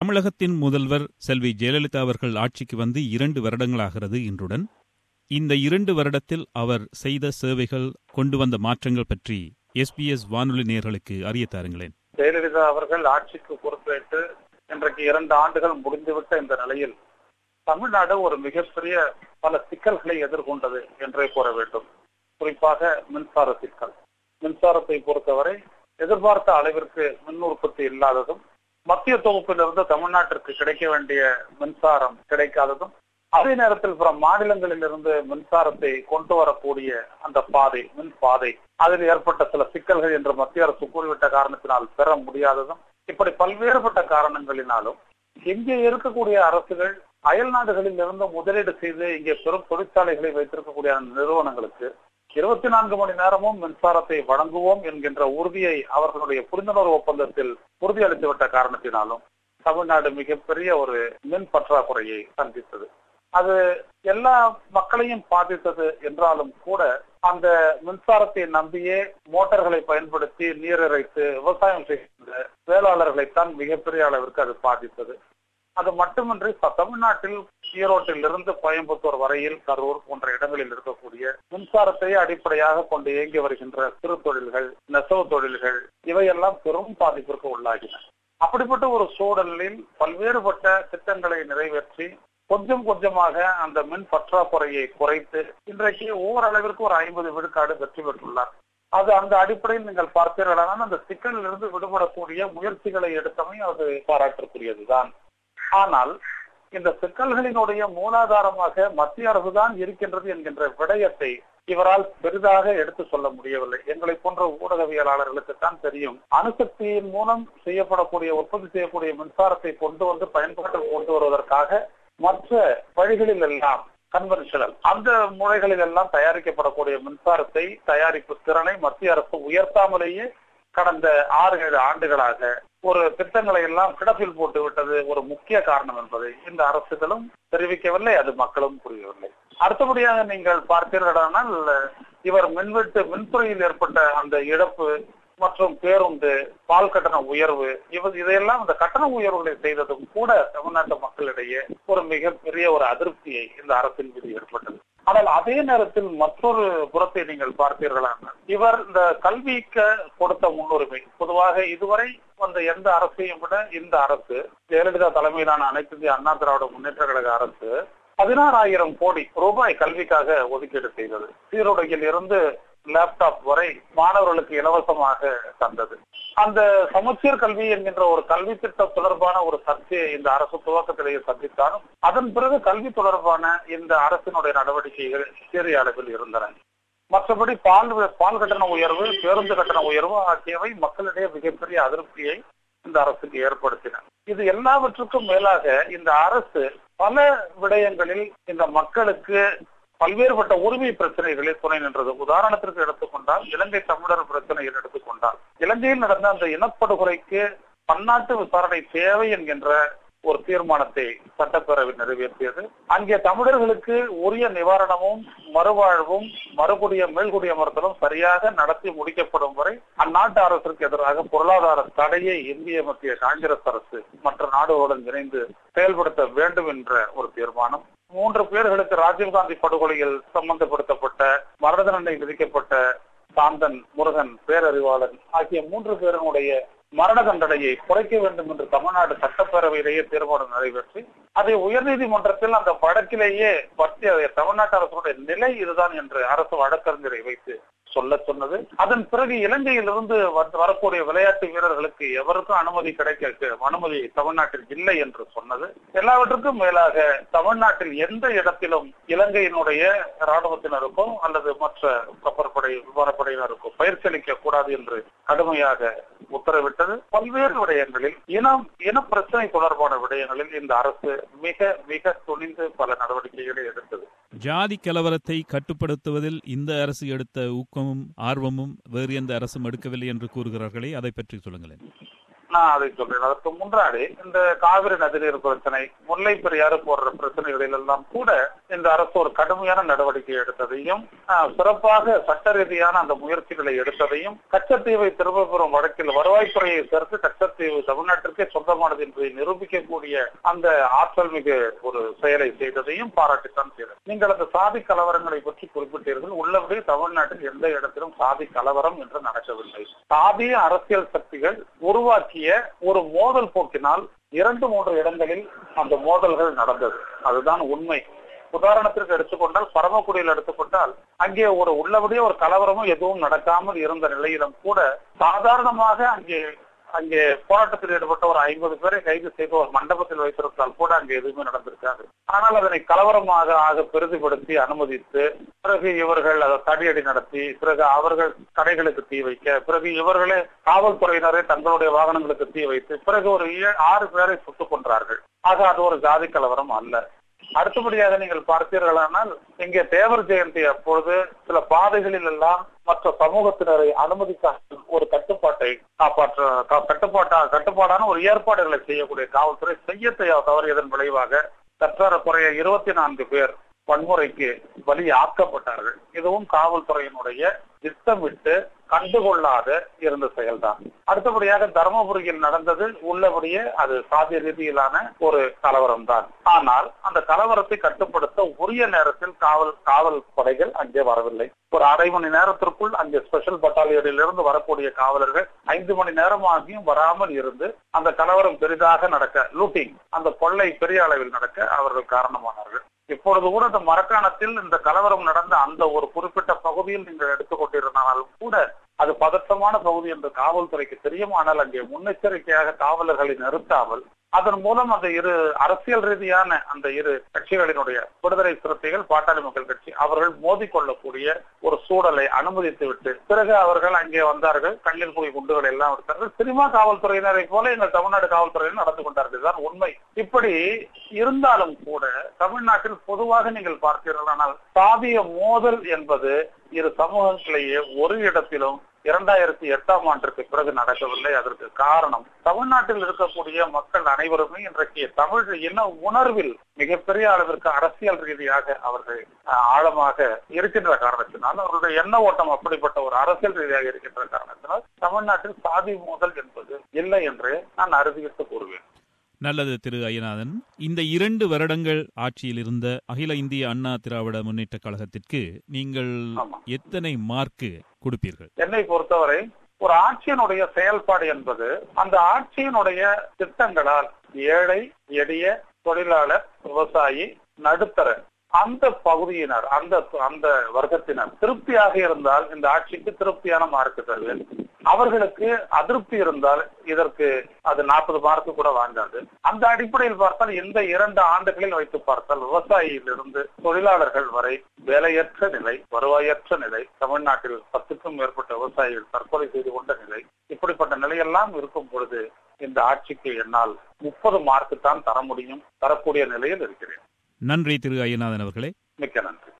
தமிழகத்தின் முதல்வர் செல்வி ஜெயலலிதா அவர்கள் ஆட்சிக்கு வந்து இரண்டு வருடங்களாகிறது இன்றுடன் இந்த இரண்டு வருடத்தில் அவர் செய்த சேவைகள் கொண்டு வந்த மாற்றங்கள் பற்றி எஸ்பிஎஸ் வானொலி நேயர்களுக்கு அறிய தாருங்களேன் ஜெயலலிதா அவர்கள் ஆட்சிக்கு பொறுப்பேற்று இன்றைக்கு இரண்டு ஆண்டுகள் முடிந்துவிட்ட இந்த நிலையில் தமிழ்நாடு ஒரு மிகப்பெரிய பல சிக்கல்களை எதிர்கொண்டது என்றே கூற வேண்டும் குறிப்பாக மின்சார சிக்கல் மின்சாரத்தை பொறுத்தவரை எதிர்பார்த்த அளவிற்கு மின் உற்பத்தி இல்லாததும் மத்திய தொகுப்பிலிருந்து தமிழ்நாட்டிற்கு கிடைக்க வேண்டிய மின்சாரம் கிடைக்காததும் அதே நேரத்தில் பிற மாநிலங்களில் இருந்து மின்சாரத்தை கொண்டு வரக்கூடிய அந்த பாதை மின் பாதை அதில் ஏற்பட்ட சில சிக்கல்கள் என்று மத்திய அரசு கூறிவிட்ட காரணத்தினால் பெற முடியாததும் இப்படி பல்வேறுபட்ட காரணங்களினாலும் இங்கே இருக்கக்கூடிய அரசுகள் அயல் நாடுகளில் இருந்து முதலீடு செய்து இங்கே பெரும் தொழிற்சாலைகளை வைத்திருக்கக்கூடிய நிறுவனங்களுக்கு இருபத்தி நான்கு மணி நேரமும் மின்சாரத்தை வழங்குவோம் என்கின்ற உறுதியை அவர்களுடைய புரிந்துணர்வு ஒப்பந்தத்தில் உறுதியளித்துவிட்ட காரணத்தினாலும் தமிழ்நாடு மிகப்பெரிய ஒரு மின் பற்றாக்குறையை சந்தித்தது அது எல்லா மக்களையும் பாதித்தது என்றாலும் கூட அந்த மின்சாரத்தை நம்பியே மோட்டார்களை பயன்படுத்தி நீர் இறைத்து விவசாயம் செய்கின்ற வேளாளர்களைத்தான் மிகப்பெரிய அளவிற்கு அது பாதித்தது அது மட்டுமின்றி தமிழ்நாட்டில் ஈரோட்டில் இருந்து கோயம்புத்தூர் வரையில் கரூர் போன்ற இடங்களில் இருக்கக்கூடிய மின்சாரத்தை அடிப்படையாக கொண்டு இயங்கி வருகின்ற சிறு தொழில்கள் நெசவு தொழில்கள் இவையெல்லாம் பெரும் பாதிப்பிற்கு உள்ளாகின அப்படிப்பட்ட ஒரு சூழலில் பல்வேறுபட்ட திட்டங்களை நிறைவேற்றி கொஞ்சம் கொஞ்சமாக அந்த மின் பற்றாக்குறையை குறைத்து இன்றைக்கு ஓரளவிற்கு ஒரு ஐம்பது விழுக்காடு வெற்றி பெற்றுள்ளார் அது அந்த அடிப்படையில் நீங்கள் பார்த்தீர்களானால் அந்த சிக்கலில் இருந்து விடுபடக்கூடிய முயற்சிகளை எடுத்தமை அது பாராட்டுக்குரியதுதான் ஆனால் இந்த சிக்கல்களினுடைய மூலாதாரமாக மத்திய அரசுதான் இருக்கின்றது என்கின்ற விடயத்தை இவரால் பெரிதாக எடுத்து சொல்ல முடியவில்லை எங்களை போன்ற ஊடகவியலாளர்களுக்கு தான் தெரியும் அணுசக்தியின் மூலம் செய்யப்படக்கூடிய உற்பத்தி செய்யக்கூடிய மின்சாரத்தை கொண்டு வந்து பயன்பாட்டில் கொண்டு வருவதற்காக மற்ற வழிகளில் எல்லாம் கன்வென்ஷனல் அந்த முறைகளில் எல்லாம் தயாரிக்கப்படக்கூடிய மின்சாரத்தை தயாரிப்பு திறனை மத்திய அரசு உயர்த்தாமலேயே கடந்த ஆறு ஏழு ஆண்டுகளாக ஒரு திட்டங்களை எல்லாம் கிடப்பில் போட்டு விட்டது ஒரு முக்கிய காரணம் என்பதை இந்த அரசுகளும் தெரிவிக்கவில்லை அது மக்களும் புரியவில்லை அடுத்தபடியாக நீங்கள் பார்த்தீர்களானால் இவர் மின்வெட்டு மின்துறையில் ஏற்பட்ட அந்த இழப்பு மற்றும் பேருந்து பால் கட்டண உயர்வு இவ இதையெல்லாம் இந்த கட்டண உயர்வுகளை செய்ததும் கூட தமிழ்நாட்டு மக்களிடையே ஒரு மிகப்பெரிய ஒரு அதிருப்தியை இந்த அரசின் மீது ஏற்பட்டது ஆனால் அதே நேரத்தில் மற்றொரு புறத்தை நீங்கள் பார்த்தீர்களானால் இவர் இந்த கல்விக்கு கொடுத்த முன்னுரிமை பொதுவாக இதுவரை வந்த எந்த அரசையும் விட இந்த அரசு ஜெயலலிதா தலைமையிலான அனைத்து இந்திய அண்ணா திராவிட முன்னேற்ற கழக அரசு பதினாறாயிரம் கோடி ரூபாய் கல்விக்காக ஒதுக்கீடு செய்தது சீருடையில் இருந்து லேப்டாப் வரை மாணவர்களுக்கு இலவசமாக தந்தது அந்த சமச்சீர் கல்வி என்கின்ற ஒரு கல்வி திட்டம் தொடர்பான ஒரு சர்ச்சையை இந்த அரசு துவக்கத்திலேயே சந்தித்தாலும் அதன் பிறகு கல்வி தொடர்பான இந்த அரசினுடைய நடவடிக்கைகள் சிறிய அளவில் இருந்தன மற்றபடி பால் பால் கட்டண உயர்வு பேருந்து கட்டண உயர்வு ஆகியவை மக்களிடையே மிகப்பெரிய அதிருப்தியை இந்த அரசுக்கு ஏற்படுத்தின இது எல்லாவற்றுக்கும் மேலாக இந்த அரசு பல விடயங்களில் இந்த மக்களுக்கு பல்வேறுபட்ட உரிமை பிரச்சனைகளில் துணை நின்றது உதாரணத்திற்கு எடுத்துக்கொண்டால் இலங்கை தமிழர் பிரச்சனையில் எடுத்துக்கொண்டால் இலங்கையில் நடந்த அந்த இனப்படுகொலைக்கு பன்னாட்டு விசாரணை தேவை என்கின்ற ஒரு தீர்மானத்தை சட்டப்பேரவை நிறைவேற்றியது அங்கே தமிழர்களுக்கு உரிய நிவாரணமும் மறுவாழ்வும் மறுகுடிய மேல்குடியமர்த்தலும் சரியாக நடத்தி முடிக்கப்படும் வரை அந்நாட்டு அரசிற்கு எதிராக பொருளாதார தடையை இந்திய மத்திய காங்கிரஸ் அரசு மற்ற நாடுகளுடன் இணைந்து செயல்படுத்த வேண்டும் என்ற ஒரு தீர்மானம் மூன்று பேர்களுக்கு ராஜீவ்காந்தி படுகொலையில் சம்பந்தப்படுத்தப்பட்ட மரண தண்டனை விதிக்கப்பட்ட சாந்தன் முருகன் பேரறிவாளன் ஆகிய மூன்று பேருடைய மரண தண்டனையை குறைக்க வேண்டும் என்று தமிழ்நாடு சட்டப்பேரவையிலேயே தீர்மானம் நிறைவேற்றி அதை உயர்நீதிமன்றத்தில் அந்த வழக்கிலேயே பற்றி அதை தமிழ்நாட்டு அரசுடைய நிலை இதுதான் என்று அரசு வழக்கறிஞரை வைத்து சொல்ல சொன்னது அதன் பிறகு இலங்கையிலிருந்து வரக்கூடிய விளையாட்டு வீரர்களுக்கு எவருக்கும் அனுமதி கிடைக்க அனுமதி தமிழ்நாட்டில் இல்லை என்று சொன்னது எல்லாவற்றுக்கும் மேலாக தமிழ்நாட்டில் எந்த இடத்திலும் இலங்கையினுடைய ராணுவத்தினருக்கோ அல்லது மற்ற கப்பற்படை விமானப்படையினருக்கோ பயிற்சி அளிக்க கூடாது என்று கடுமையாக உத்தரவிட்டது பல்வேறு விடயங்களில் இனம் இன பிரச்சனை தொடர்பான விடயங்களில் இந்த அரசு மிக மிக துணிந்து பல நடவடிக்கைகளை எடுத்தது ஜாதி கலவரத்தை கட்டுப்படுத்துவதில் இந்த அரசு எடுத்த ஊக்கமும் ஆர்வமும் வேறு எந்த அரசும் எடுக்கவில்லை என்று கூறுகிறார்களே அதை பற்றி சொல்லுங்களேன் நான் அதை சொல்றேன் அதற்கு முன்னாடி இந்த காவிரி நதிநீர் பிரச்சனை முல்லை பெரியாறு போன்ற பிரச்சனைகளில் எல்லாம் கூட இந்த அரசு ஒரு கடுமையான நடவடிக்கை எடுத்ததையும் ஆஹ், சிறப்பாக சட்ட ரீதியான அந்த முயற்சிகளை எடுத்ததையும் கச்சத்தீவை திரும்ப பெறும் வழக்கில் வருவாய்த்துறையை சேர்த்து கச்சத்தீவு தமிழ்நாட்டிற்கே சொந்தமானது என்பதை நிரூபிக்கக்கூடிய அந்த ஆற்றல் மிகு ஒரு செயலை செய்ததையும் பாராட்டித்தான் செய்தது நீங்கள் அந்த சாதி கலவரங்களை பற்றி குறிப்பிட்டீர்கள் உள்ளபடி தமிழ்நாட்டில் எந்த இடத்திலும் சாதி கலவரம் என்று நடக்கவில்லை சாதிய அரசியல் சக்திகள் உருவாக்கிய ஒரு மோதல் போக்கினால் இரண்டு மூன்று இடங்களில் அந்த மோதல்கள் நடந்தது அதுதான் உண்மை உதாரணத்திற்கு எடுத்துக்கொண்டால் பரமக்குடியில் எடுத்துக்கொண்டால் அங்கே ஒரு உள்ளபடியே ஒரு கலவரமும் எதுவும் நடக்காமல் இருந்த நிலையிலும் கூட சாதாரணமாக அங்கே அங்கே போராட்டத்தில் ஈடுபட்ட ஒரு ஐம்பது பேரை கைது செய்து ஒரு மண்டபத்தில் வைத்திருந்தால் கூட அங்கே எதுவுமே நடந்திருக்காது ஆனால் அதனை கலவரமாக ஆக பெரிதுபடுத்தி அனுமதித்து பிறகு இவர்கள் அதை தடியடி நடத்தி பிறகு அவர்கள் கடைகளுக்கு தீ வைக்க பிறகு இவர்களே காவல்துறையினரே தங்களுடைய வாகனங்களுக்கு தீ வைத்து பிறகு ஒரு ஏ- ஆறு பேரை சுட்டுக் கொன்றார்கள் ஆக அது ஒரு ஜாதி கலவரம் அல்ல அடுத்தபடியாக நீங்கள் பார்த்தீர்களானால் இங்கே தேவர் ஜெயந்தி அப்பொழுது சில பாதைகளில் எல்லாம் மற்ற சமூகத்தினரை அனுமதிக்காமல் ஒரு கட்டுப்பாட்டை காப்பாற்ற க- கட்டுப்பாட்டா கட்டுப்பாடான ஒரு ஏற்பாடுகளை செய்யக்கூடிய காவல்துறை செய்ய தெ- தவறியதன் விளைவாக சற்றார குறைய இருபத்தி நான்கு பேர் வன்முறைக்கு பலியாக்கப்பட்டார்கள் இதுவும் காவல்துறையினுடைய திட்டமிட்டு கண்டுகொள்ளாத இருந்த செயல்தான் அடுத்தபடியாக தருமபுரியில் நடந்தது உள்ளபடியே அது சாதிய ரீதியிலான ஒரு கலவரம் தான் ஆனால் அந்த கலவரத்தை கட்டுப்படுத்த உரிய நேரத்தில் காவல் காவல் படைகள் அங்கே வரவில்லை ஒரு அரை மணி நேரத்திற்குள் அங்கே ஸ்பெஷல் பட்டாலியனில் இருந்து வரக்கூடிய காவலர்கள் ஐந்து மணி நேரமாகியும் வராமல் இருந்து அந்த கலவரம் பெரிதாக நடக்க லூட்டிங் அந்த கொள்ளை பெரிய அளவில் நடக்க அவர்கள் காரணமானார்கள் இப்பொழுது கூட இந்த மரக்காணத்தில் இந்த கலவரம் நடந்த அந்த ஒரு குறிப்பிட்ட பகுதியில் நீங்கள் எடுத்துக்கொண்டிருந்தாலும் கூட அது பதற்றமான பகுதி என்று காவல்துறைக்கு தெரியும் ஆனால் அங்கே முன்னெச்சரிக்கையாக காவலர்களை நிறுத்தாமல் அதன் மூலம் அந்த இரு அரசியல் ரீதியான அந்த இரு கட்சிகளினுடைய விடுதலை சிறுத்தைகள் பாட்டாளி மக்கள் கட்சி அவர்கள் மோதிக்கொள்ளக்கூடிய ஒரு சூழலை அனுமதித்து விட்டு பிறகு அவர்கள் அங்கே வந்தார்கள் கண்ணில் போய் குண்டுகள் எல்லாம் எடுத்தார்கள் சினிமா காவல்துறையினரை போல எங்கள் தமிழ்நாடு காவல்துறையினர் நடந்து கொண்டார்கள் இதுதான் உண்மை இப்படி இருந்தாலும் கூட தமிழ்நாட்டில் பொதுவாக நீங்கள் பார்த்தீர்களானால் சாதிய மோதல் என்பது இரு சமூகங்களிலேயே ஒரு இடத்திலும் இரண்டாயிரத்தி எட்டாம் ஆண்டிற்கு பிறகு நடக்கவில்லை அதற்கு காரணம் தமிழ்நாட்டில் இருக்கக்கூடிய மக்கள் அனைவருமே இன்றைக்கு தமிழ் இன உணர்வில் மிகப்பெரிய அளவிற்கு அரசியல் ரீதியாக அவர்கள் அஹ், ஆழமாக இருக்கின்ற காரணத்தினால் அவர்களுடைய எண்ண ஓட்டம் அப்படிப்பட்ட ஒரு அரசியல் ரீதியாக இருக்கின்ற காரணத்தினால் தமிழ்நாட்டில் சாதி மோதல் என்பது இல்லை என்று நான் அறுதியிட்டு கூறுவேன் நல்லது திரு ஐயநாதன் இந்த இரண்டு வருடங்கள் ஆட்சியில் இருந்த அகில இந்திய அண்ணா திராவிட முன்னேற்ற கழகத்திற்கு நீங்கள் ஆமா. எத்தனை மார்க்கு கொடுப்பீர்கள் என்னை பொறுத்தவரை ஒரு ஆட்சியினுடைய செயல்பாடு என்பது அந்த ஆட்சியினுடைய திட்டங்களால் ஏழை எளிய தொழிலாளர் விவசாயி நடுத்தர அந்த பகுதியினர் அந்த அந்த வர்க்கத்தினர் திருப்தியாக இருந்தால் இந்த ஆட்சிக்கு திருப்தியான மார்க்கு தருவேன் அவர்களுக்கு அதிருப்தி இருந்தால் இதற்கு அது நாற்பது மார்க்கு கூட வாங்காது அந்த அடிப்படையில் பார்த்தால் இந்த இரண்டு ஆண்டுகளில் வைத்து பார்த்தால் விவசாயியிலிருந்து தொழிலாளர்கள் வரை வேலையற்ற நிலை வருவாயற்ற நிலை தமிழ்நாட்டில் பத்துக்கும் மேற்பட்ட விவசாயிகள் தற்கொலை செய்து கொண்ட நிலை இப்படிப்பட்ட நிலையெல்லாம் இருக்கும் பொழுது இந்த ஆட்சிக்கு என்னால் முப்பது மார்க்கு தான் தர முடியும் தரக்கூடிய நிலையில் இருக்கிறேன் நன்றி திரு ஐயநாதன் அவர்களே மிக்க நன்றி